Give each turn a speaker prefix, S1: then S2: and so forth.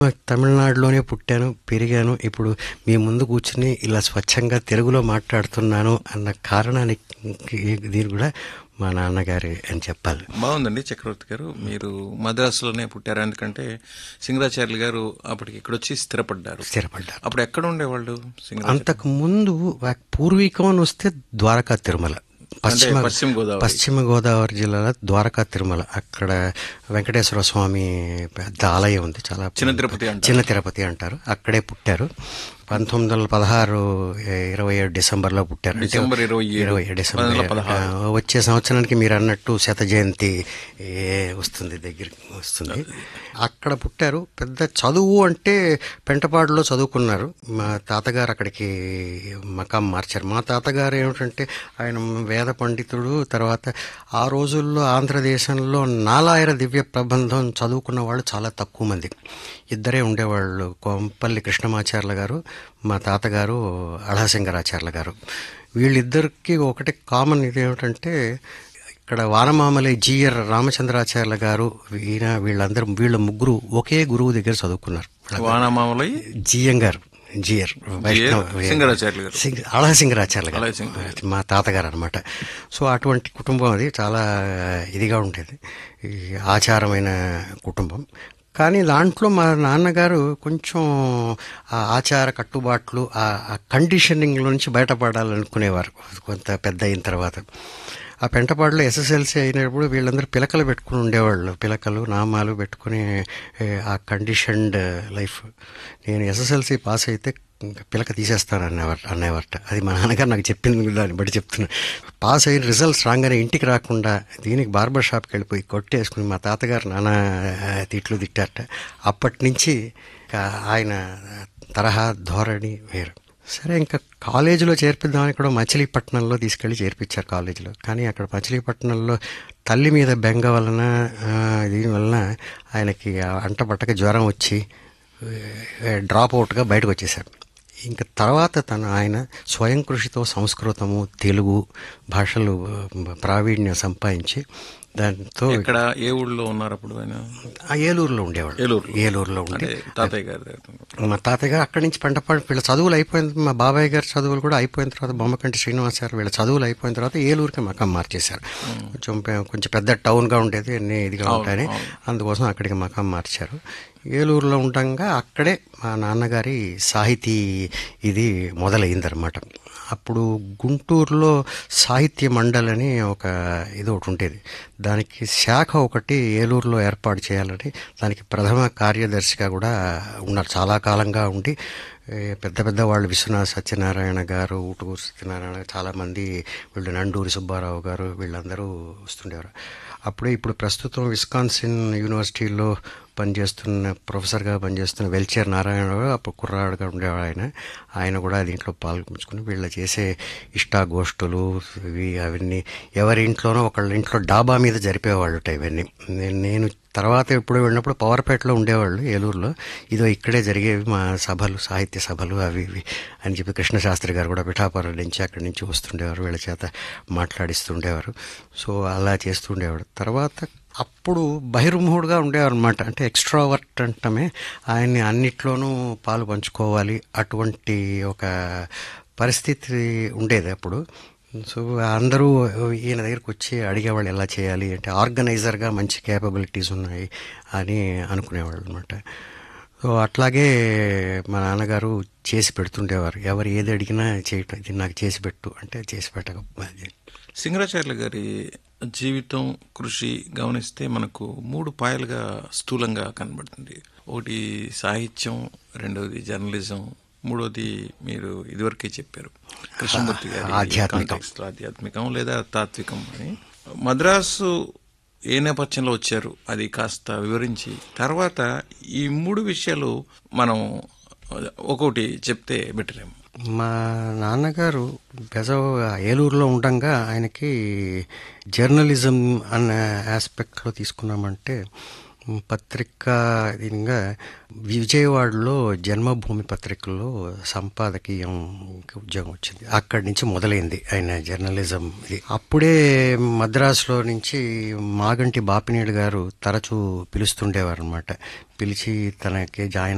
S1: తమిళనాడులోనే పుట్టాను పెరిగాను ఇప్పుడు మీ ముందు కూర్చుని ఇలా స్వచ్ఛంగా తెలుగులో మాట్లాడుతున్నాను అన్న కారణానికి దీని కూడా మా నాన్నగారి అని చెప్పాలి
S2: బాగుందండి చక్రవర్తి గారు మీరు మద్రాసులోనే పుట్టారు ఎందుకంటే సింగరాచార్యులు గారు అప్పటికి ఇక్కడ వచ్చి స్థిరపడ్డారు
S1: స్థిరపడ్డారు
S2: అప్పుడు ఎక్కడ ఉండేవాళ్ళు సింగరాచార్య
S1: అంతకు ముందు వా- పూర్వీకం అని వస్తే ద్వారకా తిరుమల పశ్చిమ
S2: పశ్చిమ గోదావరి.
S1: పశ్చిమ గోదావరి జిల్లాలో ద్వారకా తిరుమల అక్కడ వెంకటేశ్వర స్వామి పెద్ద ఆలయం ఉంది చాలా
S2: చిన్న తిరుపతి అంటారు.
S1: చిన్న తిరుపతి అంటారు అక్కడే పుట్టారు పంతొమ్మిది వందల పదహారు ఇరవై ఏడు డిసెంబర్లో పుట్టారు అంటే
S2: డిసెంబర్ ఇరవై ఏడు,
S1: ఇరవై డిసెంబర్
S2: పంతొమ్మిది వందల పదహారు.
S1: ఆ, వచ్చే సంవత్సరానికి మీరు అన్నట్టు శత జయంతి ఏ వస్తుంది దగ్గరికి వస్తుంది అక్కడ పుట్టారు పెద్ద చదువు అంటే పెంటపాడులో చదువుకున్నారు మా తాతగారు అక్కడికి మకాం మార్చారు మా తాతగారు ఏమిటంటే ఆయన వేద పండితుడు తర్వాత ఆ రోజుల్లో ఆంధ్రదేశంలో నాలాయర దివ్య ప్రబంధం చదువుకున్న వాళ్ళు చాలా తక్కువ మంది ఇద్దరే ఉండేవాళ్ళు కొంపల్లి కృష్ణమాచార్ల గారు మా తాతగారు అళాసింగరాచార్ల గారు వీళ్ళిద్దరికి ఒకటి కామన్ ఇది ఏమిటంటే ఇక్కడ వానమామలై జిఆర్ రామచంద్రాచార్య గారు ఈయన వీళ్ళందరూ వీళ్ళ ముగ్గురు ఒకే గురువు దగ్గర చదువుకున్నారు
S2: వానమామలై
S1: జిఎం గారు జిఆర్ వైష్ణవ్
S2: సింగరాచార్యులు గారు
S1: సింగ అళాసింగరాచార్య గారు
S2: అళాసింగరాచార్య.
S1: మా తాతగారు అనమాట సో అటువంటి కుటుంబం అది చాలా ఇదిగా ఉండేది ఈ ఆచారమైన కుటుంబం కానీ దాంట్లో మా నాన్నగారు కొంచెం ఆ ఆచార కట్టుబాట్లు ఆ ఆ కండిషనింగ్ నుంచి బయటపడాలనుకునేవారు కొంత పెద్ద అయిన తర్వాత ఆ పెంటపాడులో ఎస్ఎస్ఎల్సీ అయినప్పుడు వీళ్ళందరూ పిలకలు పెట్టుకుని ఉండేవాళ్ళు పిలకలు నామాలు పెట్టుకుని ఏ, ఆ కండిషన్డ్ లైఫ్ నేను ఎస్ఎస్ఎల్సీ పాస్ అయితే ఇంకా పిలక తీసేస్తాను అనేవారు అనేవారట అది మా నాన్నగారు నాకు చెప్పింది దాన్ని బట్టి చెప్తున్నా పాస్ అయిన రిజల్ట్స్ రాగానే ఇంటికి రాకుండా దీనికి బార్బర్ షాప్కి వెళ్ళిపోయి కొట్టేసుకుని మా తాతగారు నాన్న తిట్లు తిట్టారట అప్పటి నుంచి ఇంకా ఆయన తరహా ధోరణి వేరు సరే ఇంకా కాలేజీలో చేర్పిద్దామని కూడా మచిలీపట్నంలో తీసుకెళ్ళి చేర్పించారు కాలేజీలో కానీ అక్కడ మచిలీపట్నంలో తల్లి మీద బెంగ వలన ఆ, దీని వలన ఆయనకి ఆ అంట పట్టక జ్వరం వచ్చి డ్రాప్ అవుట్గా బయటకు వచ్చేసాడు ఇంకా తర్వాత తను ఆయన స్వయం కృషితో సంస్కృతము తెలుగు భాషలు ఆ, ప్రావీణ్యం సంపాదించి దాంతో
S2: ఇక్కడ ఏ ఊళ్ళో ఉన్నారు అప్పుడు ఆయన
S1: ఆ ఏలూరులో ఉండేవాడు
S2: ఏలూరులో.
S1: ఏలూరులో ఉండే
S2: అంటే తాతయ్య గారి దగ్గర.
S1: మా తాతయ్య గారు అక్కడి నుంచి పెంటపాడు వీళ్ళ చదువులు అయిపోయిన మా బాబాయ్ గారి చదువులు కూడా అయిపోయిన తర్వాత బొమ్మకంటి శ్రీనివాస్ గారు వీళ్ళ చదువులు అయిపోయిన తర్వాత ఏలూరుకి మకం మార్చేశారు కొంచెం పె- కొంచెం పెద్ద టౌన్గా ఉండేది అన్ని ఇదిగా ఉంటాయని అందుకోసం అక్కడికి మకం మార్చారు ఏలూరులో ఉండగా అక్కడే మా నాన్నగారి సాహితీ ఇది మొదలైందనమాట అప్పుడు గుంటూరులో సాహిత్య మండలి అని ఒక ఇది ఒకటి ఉండేది దానికి శాఖ ఒకటి ఏలూరులో ఏర్పాటు చేయాలని దానికి ప్రథమ కార్యదర్శిగా కూడా ఉన్నారు చాలా కాలంగా ఉండి ఏ, పెద్ద పెద్ద వాళ్ళు విశ్వనాథ్ సత్యనారాయణ గారు ఊటుకూరు సత్యనారాయణ చాలామంది వీళ్ళు నండూరి సుబ్బారావు గారు వీళ్ళందరూ వస్తుండేవారు అప్పుడే ఇప్పుడు ప్రస్తుతం విస్కాన్సిన్ యూనివర్సిటీలో పనిచేస్తున్న ప్రొఫెసర్గా పనిచేస్తున్న వెల్చేర్ నారాయణ గారు అప్పుడు కుర్రాడుగా ఉండేవాడు ఆయన ఆయన కూడా దీంట్లో పాల్గొంచుకుని వీళ్ళ చేసే ఇష్టాగోష్ఠులు ఇవి అవన్నీ ఎవరి ఇంట్లోనో ఒకళ్ళ ఇంట్లో డాబా మీద జరిపేవాళ్ళట ఇవన్నీ నేను నేను తర్వాత ఎప్పుడు వెళ్ళినప్పుడు పవర్పేటలో ఉండేవాళ్ళు ఏలూరులో ఇదో ఇక్కడే జరిగేవి మా సభలు సాహిత్య సభలు అవి ఇవి అని చెప్పి కృష్ణశాస్త్రి గారు కూడా పిఠాపురం నుంచి అక్కడి నుంచి వస్తుండేవారు వీళ్ళ చేత మాట్లాడిస్తుండేవారు సో అలా చేస్తుండేవాడు తర్వాత అప్పుడు బహిర్ముఖుడుగా ఉండేవారు అనమాట అంటే ఎక్స్ట్రావర్ట్ అంటమే ఆయన్ని అన్నిట్లోనూ పాలు పంచుకోవాలి అటువంటి ఒక పరిస్థితి ఉండేది అప్పుడు సో అందరూ ఈయన దగ్గరికి వచ్చి అడిగేవాళ్ళు ఎలా చేయాలి అంటే ఆర్గనైజర్గా మంచి కేపబిలిటీస్ ఉన్నాయి అని అనుకునేవాళ్ళు అనమాట సో అట్లాగే మా నాన్నగారు చేసి పెడుతుండేవారు ఎవరు ఏది అడిగినా చేయటం ఇది నాకు చేసి పెట్టు అంటే చేసి పెట్టక
S2: సింగరాచార్యులు గారి జీవితం కృషి గమనిస్తే మనకు మూడు పాయలుగా స్థూలంగా కనబడుతుంది ఒకటి సాహిత్యం రెండవది జర్నలిజం మూడోది మీరు ఇదివరకే చెప్పారు కృష్ణమూర్తి గారి
S1: ఆధ్యాత్మికం.
S2: context లో ఆధ్యాత్మికం లేదా తాత్వికం అని మద్రాసు ఏ నేపథ్యంలో వచ్చారు అది కాస్త వివరించి తర్వాత ఈ మూడు విషయాలు మనం ఒక్కొక్కటి చెప్తే బెటర్ ఏమో
S1: మా నాన్నగారు బెజవ ఏలూరులో ఉండగా ఆయనకి జర్నలిజం అన్న ఆస్పెక్ట్లో తీసుకున్నామంటే పత్రికా దీనిగా విజయవాడలో జన్మభూమి పత్రికలో సంపాదకీయం ఉద్యోగం వచ్చింది అక్కడి నుంచి మొదలైంది ఆయన జర్నలిజం ఇది అప్పుడే మద్రాసులో నుంచి మాగంటి బాపినేడు గారు తరచూ పిలుస్తుండేవారు అనమాట పిలిచి తనకి జాయిన్